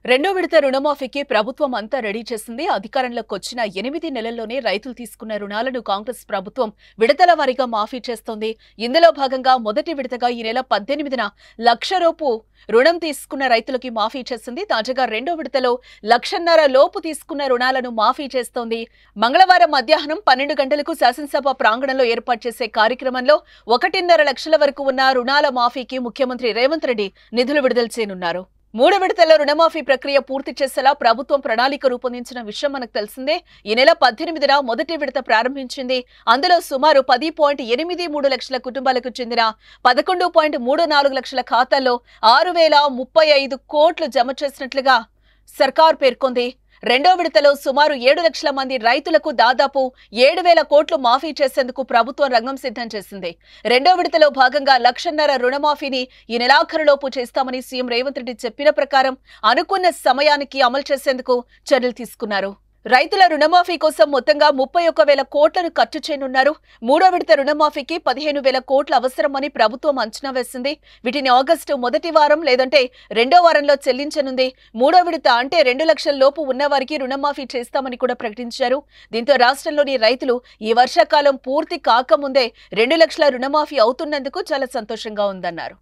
రెండో విడత రుణమాఫీకి ప్రభుత్వం అంతా రెడీ చేసింది అధికారంలోకి వచ్చిన ఎనిమిది నెలల్లోనే రైతులు తీసుకున్న రుణాలను కాంగ్రెస్ ప్రభుత్వం విడతల వారీగా మాఫీ చేస్తోంది ఇందులో భాగంగా మొదటి విడతగా ఈ నెల పద్దెనిమిదిన లక్ష రూపు రుణం తీసుకున్న రైతులకి మాఫీ చేసింది తాజాగా రెండో విడతలో లక్షన్నర లోపు తీసుకున్న రుణాలను మాఫీ చేస్తోంది మంగళవారం మధ్యాహ్నం పన్నెండు గంటలకు శాసనసభ ప్రాంగణంలో ఏర్పాటు చేసే కార్యక్రమంలో ఒకటిన్నర లక్షల వరకు ఉన్న రుణాల మాఫీకి ముఖ్యమంత్రి రేవంత్ రెడ్డి నిధులు విడుదల చేయనున్నారు మూడు విడతల్లో రుణమాఫీ ప్రక్రియ పూర్తి చేసేలా ప్రభుత్వం ప్రణాళిక రూపొందించిన విషయం మనకు తెలిసిందే ఈ నెల పద్దెనిమిదిన మొదటి విడత ప్రారంభించింది అందులో సుమారు పది పాయింట్ ఎనిమిది మూడు లక్షల కుటుంబాలకు చెందిన పదకొండు పాయింట్ మూడు నాలుగు లక్షల ఖాతాల్లో ఆరు వేల ముప్పై ఐదు కోట్లు జమ చేసినట్లుగా సర్కార్ పేర్కొంది రెండో విడతలో సుమారు ఏడు లక్షల మంది రైతులకు దాదాపు ఏడు వేల కోట్లు మాఫీ చేసేందుకు ప్రభుత్వం రంగం సిద్ధం చేసింది రెండో విడతలో భాగంగా లక్షన్నర రుణమాఫీని ఈ నెలాఖరులోపు చేస్తామని సీఎం రేవంత్ రెడ్డి చెప్పిన ప్రకారం అనుకున్న సమయానికి అమలు చేసేందుకు చర్యలు తీసుకున్నారు రైతుల రుణమాఫీ కోసం మొత్తంగా ముప్పై ఒక్క వేల కోట్లను ఖర్చు చేయనున్నారు మూడో విడత రుణమాఫీకి పదిహేను వేల కోట్లు అవసరమని ప్రభుత్వం అంచనా వేసింది వీటిని ఆగస్టు మొదటి వారం లేదంటే రెండో వారంలో చెల్లించనుంది మూడో విడత అంటే రెండు లక్షల లోపు ఉన్నవారికి రుణమాఫీ చేస్తామని కూడా ప్రకటించారు దీంతో రాష్ట్రంలోని రైతులు ఈ వర్షాకాలం పూర్తి కాకముందే రెండు లక్షల రుణమాఫీ అవుతున్నందుకు చాలా సంతోషంగా ఉందన్నారు